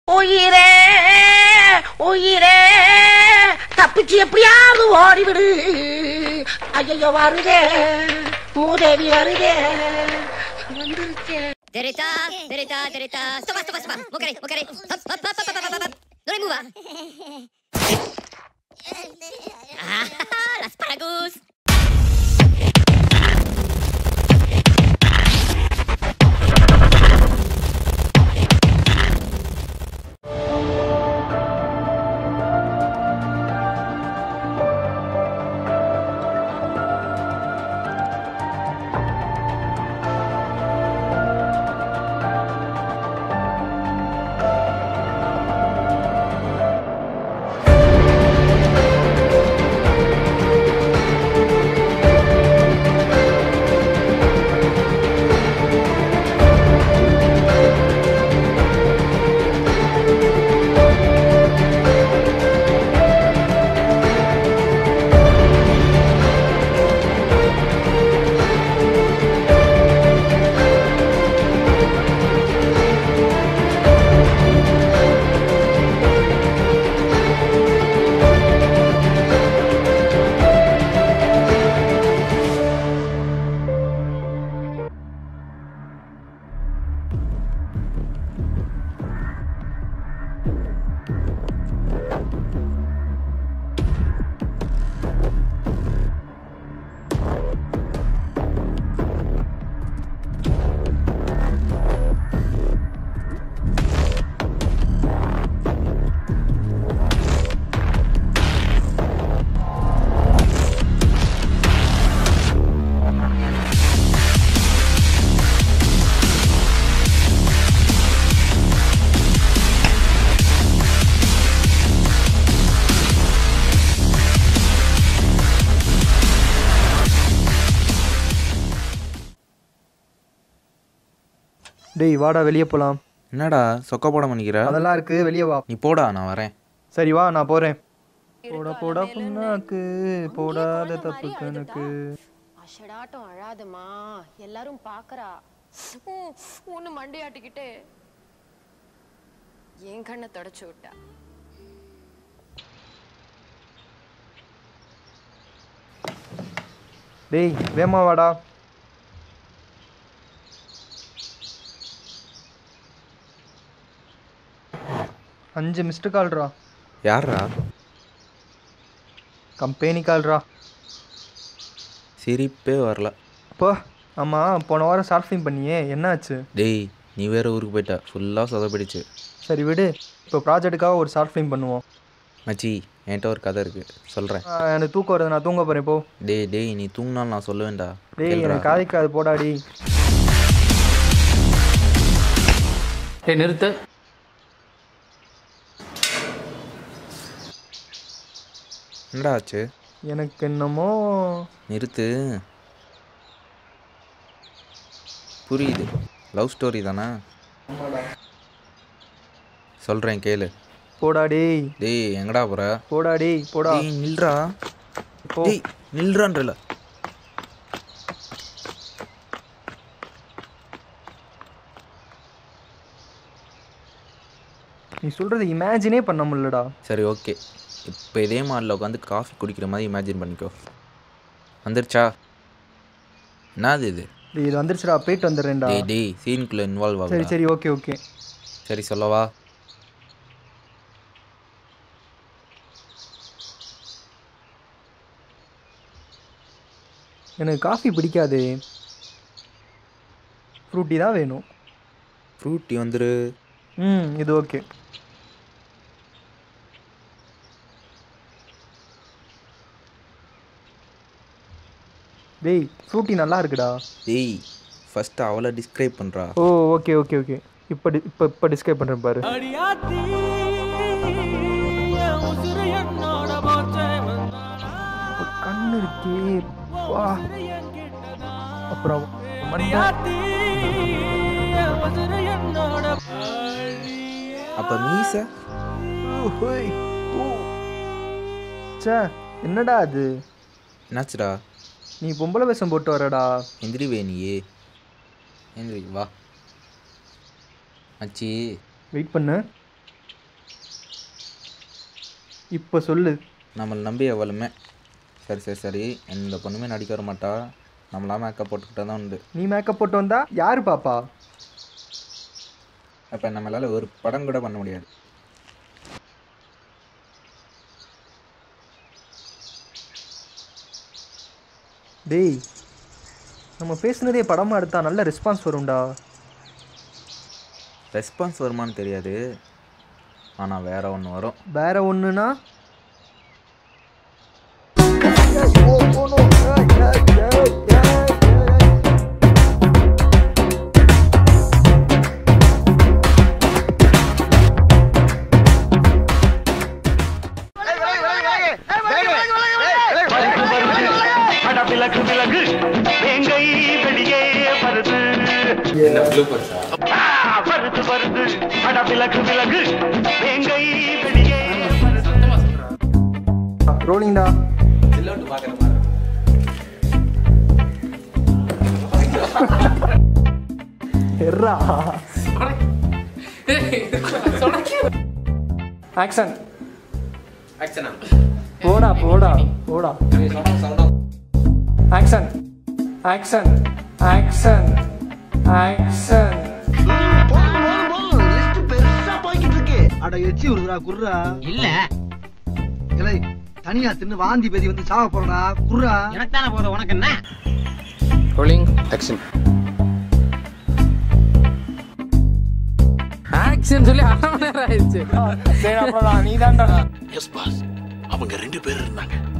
உயிரே உயிரே தப்பிச்சு எப்படியாவது ஓடிவிடு ஐயோ வருதே மூதேவி வருதே வந்துருச்சே Derita, derita, derita. Stop, stop, stop. Mokare, mokare. Hop, hop, hop, hop, hop, hop, hop. Don't move. Ah, las paragus. டேய் வாடா வெளியே போலாம் என்னடா சொக்க போட பண்ணிக்கிற அதெல்லாம் இருக்கு வெளியே வா நீ போடா நான் வரேன் சரி வா நான் போறேன் போடா போடா புண்ணாக்கு போடாத தப்பு கணக்கு அஷடாட்டம் அழாதம்மா எல்லாரும் பாக்குறா ஒன்னு மண்டையாட்டிக்கிட்டு என் கண்ணை தொடச்சு விட்டா டேய் வேமா வாடா அஞ்சு மிஸ்டு கால்ரா யார்ரா கம்பெனி கால்ரா சிரிப்பே வரல அப்போ ஆமாம் போன வாரம் ஷார்ட் ஃபிலிம் பண்ணியே என்னாச்சு டேய் நீ வேற ஊருக்கு போயிட்ட ஃபுல்லாக சொதப்பிடிச்சு சரி விடு இப்போ ப்ராஜெக்ட்டுக்காக ஒரு ஷார்ட் ஃபிலிம் பண்ணுவோம் மச்சி என்கிட்ட ஒரு கதை இருக்கு சொல்கிறேன் ஆ, எனக்கு தூக்கம் வருது நான் தூங்க போகிறேன் இப்போ டேய் டேய் நீ தூங்கினாலும் நான் சொல்லுவேன்டா டேய் கேளுடா. எனக்கு காதைக்காது போடாடி டேய் நிறுத்து என்னடா ஆச்சு எனக்கு என்னமோ நிறுத்து புரியுது லவ் ஸ்டோரி தானே சொல்கிறேன் கேளு போடா டேய் டேய் எங்கடா போற போடா டேய் போடா டேய் நில்றா போ. டேய் நில்றான்றல நீ சொல்றது இமேஜினே பண்ண முடியலடா சரி ஓகே இப்போ இதே மாடில் உட்காந்து காஃபி குடிக்கிற மாதிரி இமேஜின் பண்ணிக்கோ வந்துருச்சா என்னது இது டேய் இது வந்துருச்சுடா போயிட்டு வந்துடுறேன்டா டேய் டேய் சீனுக்குள்ளே இன்வால்வ் சரி ஆகுது சரி ஓகே ஓகே சரி சொல்லவா எனக்கு காஃபி பிடிக்காது ஃப்ரூட்டி தான் வேணும் ஃப்ரூட்டி வந்துரு ம் இது ஓகே டேய் ஃப்ரூட்டி நல்லா இருக்குடா டேய் ஃபஸ்ட்டு அவளை டிஸ்கிரைப் பண்ணுறா ஓ ஓகே ஓகே ஓகே இப்போ டி- இப்போ இப்போ டிஸ்கிரைப் பண்ணுறேன் பாரு இப்ப கண்ணு இருக்கே வா அப்புறம் மண்டை அப்போ மீசை ஓ, ஹோய், ஓ. ச்சே என்னடா அது என்னாச்சுடா நீ பொம்பளை வேஷம் போட்டு வரடா எந்திரி வேணியே எந்திரி வா மச்சி வெயிட் பண்ணு இப்போ சொல்லு நம்மளை நம்பி எவ்வளவுமே சரி சரி சரி எந்த பொண்ணுமே நடிக்க வர மாட்டா நம்மளா மேக்கப் போட்டுக்கிட்டே தான் உண்டு நீ மேக்கப் போட்டு வந்தா யாரு பாப்பா அப்போ நம்மளால் ஒரு படம் கூட பண்ண முடியாது டேய் நம்ம பேசுனதே படமாக எடுத்தா நல்ல ரெஸ்பான்ஸ் வரும்டா ரெஸ்பான்ஸ் வருமான்னு தெரியாது ஆனால் வேற ஒன்று வரும் வேற ஒன்றுனா விலகு விலகு எங்கை வெளியே வருது ஆ, வருது வருது அட விலகு விலகு எங்கை வெளியே ரோலிங்டா எர்ரா ஆக்ஷன் போடா போடா போடா ஆக்ஷன் ஆக்ஷன் ஆக்ஷன் ஆக்ஷன் அட எச்சி விடுறா குர்ரா இல்ல இல்லை தனியா தின்னு வாந்தி பேதி வந்து சாவ போறடா குர்ரா எனக்கு தானே போதும் உனக்கு என்ன ரோலிங் ஆக்ஷன் ஆக்ஷன் சொல்லி அரை மணி நேரம் ஆயிடுச்சு சரி அப்புறம் நீ தான்டா எஸ் பாஸ் அவங்க ரெண்டு பேர் இருந்தாங்க